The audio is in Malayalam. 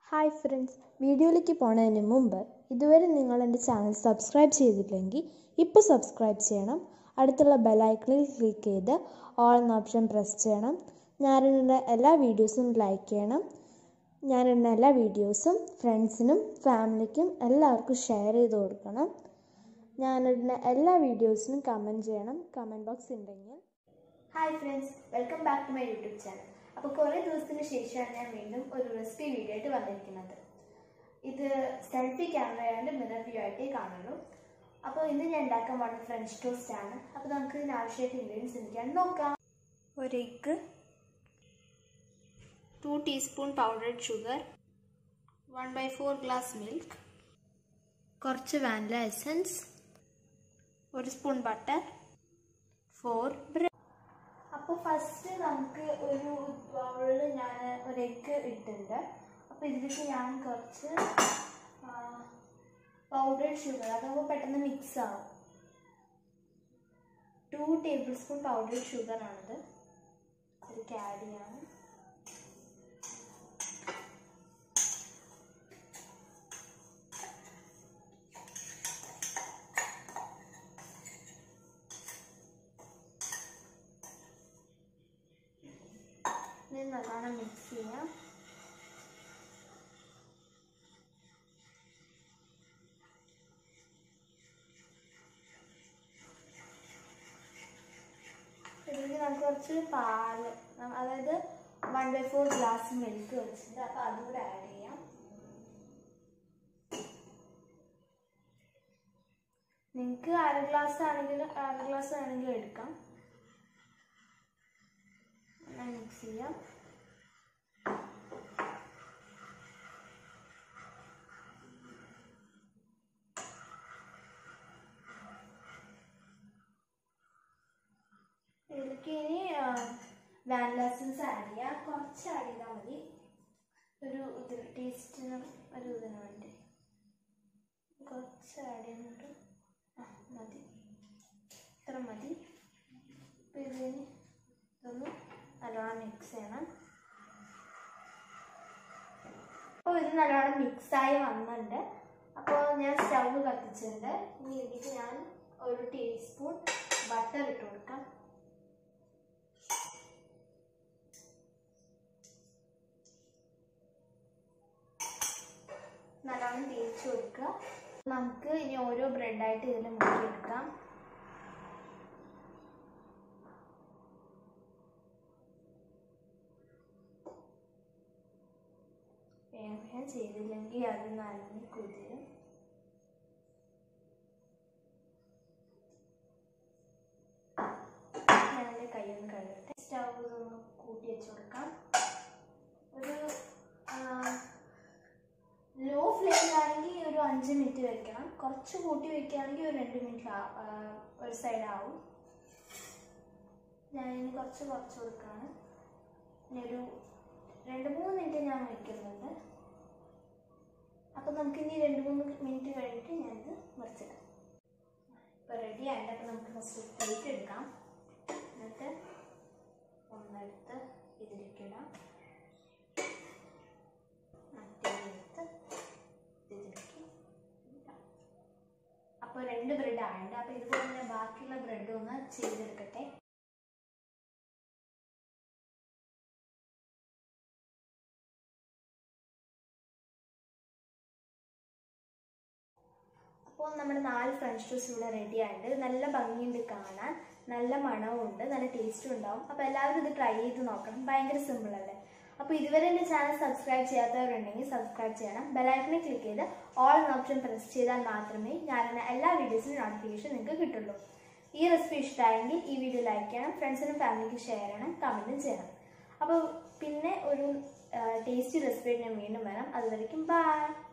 ഹായ് ഫ്രണ്ട്സ് വീഡിയോയിലേക്ക് പോണതിന് മുമ്പ് ഇതുവരെ നിങ്ങൾ എൻ്റെ ചാനൽ സബ്സ്ക്രൈബ് ചെയ്തില്ലെങ്കിൽ ഇപ്പോൾ സബ്സ്ക്രൈബ് ചെയ്യണം അടുത്തുള്ള ബെലൈക്കണിൽ ക്ലിക്ക് ചെയ്ത് ഓൾ എന്ന ഓപ്ഷൻ പ്രസ് ചെയ്യണം ഞാനിടുന്ന എല്ലാ വീഡിയോസും ലൈക്ക് ചെയ്യണം ഞാനിടുന്ന എല്ലാ വീഡിയോസും ഫ്രണ്ട്സിനും ഫാമിലിക്കും എല്ലാവർക്കും ഷെയർ ചെയ്ത് കൊടുക്കണം ഞാനിടുന്ന എല്ലാ വീഡിയോസിനും കമൻറ്റ് ചെയ്യണം കമൻറ്റ് ബോക്സ് ഉണ്ടെങ്കിൽ hi friends welcome back to my YouTube channel അപ്പോൾ കുറേ ദിവസത്തിന് ശേഷമാണ് ഞാൻ വീണ്ടും ഒരു റെസിപ്പി വീഡിയോ ആയിട്ട് വന്നിരിക്കുന്നത് ഇത് സെൽഫി ക്യാമറയാണ്ട് മിറർ വ്യൂ ആയിട്ടേ കാണുള്ളൂ അപ്പോൾ ഇന്ന് ഞാൻ ഉണ്ടാക്കാൻ പോകുന്ന ഫ്രഞ്ച് ടോസ്റ്റ് ആണ് അപ്പോൾ നമുക്ക് ഇതിന് ആവശ്യമായിട്ട് ഇൻഗ്രീഡിയൻസ് എന്തൊക്കെയാണ് നോക്കാം ഒരു egg two teaspoon powdered sugar one by four glass milk കുറച്ച് വാനില എസൻസ് ഒരു സ്പൂൺ ബട്ടർ ഫോർ ബ്രെഡ് അപ്പോൾ ഫസ്റ്റ് നമുക്ക് ഒരു ബൗളിൽ ഞാൻ ഒരു എഗ്ഗ് ഇട്ടിട്ടുണ്ട് അപ്പോൾ ഇതിലേക്ക് ഞാൻ കുറച്ച് പൗഡർഡ് ഷുഗർ അതാകുമ്പോൾ പെട്ടെന്ന് മിക്സ് ആവും two tablespoon powdered sugar ആണിത് ഇതിലേക്ക് ആഡ് ചെയ്യാണ് ഇത് നല്ലോണം മിക്സ് ചെയ്യാം ഇതിലേക്ക് നമുക്ക് കുറച്ച് പാല് ന- അതായത് one by four glass milk വെച്ചിട്ട് അപ്പോൾ അതും കൂടെ ആഡ് ചെയ്യാം നിങ്ങൾക്ക് അര ഗ്ലാസ് ആണെങ്കിൽ അര ഗ്ലാസ് ആണെങ്കിൽ എടുക്കാം മിക്സ് ചെയ്യാം ഇതിലേക്ക് ഇനി വാനില എസൻസ് ആഡ് ചെയ്യാം കുറച്ച് ആഡ് ചെയ്താൽ മതി ഒരു ഇത് ടേസ്റ്റിനും ഒരു ഇതിന് വേണ്ടി കുറച്ച് ആഡ് ചെയ്യുന്നുണ്ട് ആ മതി ഇത്ര മതി അപ്പോൾ ഇതിന് ഇതൊന്ന് നല്ലോണം മിക്സ് ചെയ്യണം അപ്പോൾ ഇത് നല്ലോണം മിക്സായി വന്നിട്ടുണ്ട് അപ്പോൾ ഞാൻ സ്റ്റവ് കത്തിച്ചിട്ടുണ്ട് ഇനി ഇതിലേക്ക് ഞാൻ ഒരു ടീസ്പൂൺ ബട്ടർ ഇട്ട് കൊടുക്കാം നല്ലോണം തേച്ച് കൊടുക്കുക നമുക്ക് ഇനി ഓരോ ബ്രെഡായിട്ട് ഇതിൽ മുക്കിയെടുക്കാം വേഗം ചെയ്തില്ലെങ്കിൽ അത് നനഞ്ഞ് കുതിരും ഞാനെൻ്റെ കൈയൊന്ന് കഴുകട്ടെ സ്റ്റവ് ഒന്ന് കൂട്ടി വെച്ച് കൊടുക്കാം ഒരു ലോ ഫ്ലെയിമിലാണെങ്കിൽ ഒരു അഞ്ച് മിനിറ്റ് വെക്കണം കുറച്ച് കൂട്ടി വെക്കുകയാണെങ്കിൽ ഒരു രണ്ട് മിനിറ്റ് ഒരു സൈഡ് ആവും ഞാനിനി കുറച്ച് കുറച്ച് കൊടുക്കുകയാണ് ഇനി ഒരു രണ്ട് മൂന്ന് മിനിറ്റ് ഞാൻ വയ്ക്കുന്നുണ്ട് അപ്പോൾ നമുക്ക് ഇനി രണ്ട് മൂന്ന് മിനിറ്റ് കഴിഞ്ഞിട്ട് ഞാനിത് മറിച്ചിടാം ഇപ്പോൾ റെഡി ആയിട്ട് അപ്പോൾ നമുക്ക് ഫസ്റ്റ് പ്ലേറ്റ് എടുക്കാം എന്നിട്ട് ഒന്നെടുത്ത് ഇതിലേക്ക് ഇടാം മറ്റേതെടുത്ത് ഇതിലേക്ക് ഇടാം അപ്പോൾ രണ്ട് ബ്രെഡ് ആയുണ്ട് അപ്പോൾ ഇതുപോലെ ഞാൻ ബാക്കിയുള്ള ബ്രെഡ് ഒന്ന് ചെയ്തെടുക്കട്ടെ അപ്പോൾ നമ്മുടെ നാല് ഫ്രഞ്ച് ടോസ്റ്റ് ഇവിടെ റെഡി ആയിട്ടുണ്ട് നല്ല ഭംഗിയുണ്ട് കാണാൻ നല്ല മണവും ഉണ്ട് നല്ല ടേസ്റ്റും ഉണ്ടാവും അപ്പോൾ എല്ലാവരും ഇത് ട്രൈ ചെയ്ത് നോക്കണം ഭയങ്കര സിമ്പിൾ അല്ലേ അപ്പോൾ ഇതുവരെ എൻ്റെ ചാനൽ സബ്സ്ക്രൈബ് ചെയ്യാത്തവരുണ്ടെങ്കിൽ സബ്സ്ക്രൈബ് ചെയ്യണം ബെലൈക്കണിൽ ക്ലിക്ക് ചെയ്ത് ഓൾ എന്ന ഓപ്ഷൻ പ്രസ് ചെയ്താൽ മാത്രമേ ഞാനെന്ന എല്ലാ വീഡിയോസിനും നോട്ടിഫിക്കേഷൻ നിങ്ങൾക്ക് കിട്ടുള്ളൂ ഈ റെസിപ്പി ഇഷ്ടമായെങ്കിൽ ഈ വീഡിയോ ലൈക്ക് ചെയ്യണം ഫ്രണ്ട്സിനും ഫാമിലിക്കും ഷെയർ ചെയ്യണം കമൻറ്റും ചെയ്യണം അപ്പോൾ പിന്നെ ഒരു ടേസ്റ്റി റെസിപ്പി ഞാൻ വീണ്ടും വരാം അതുവരയ്ക്കും ബൈ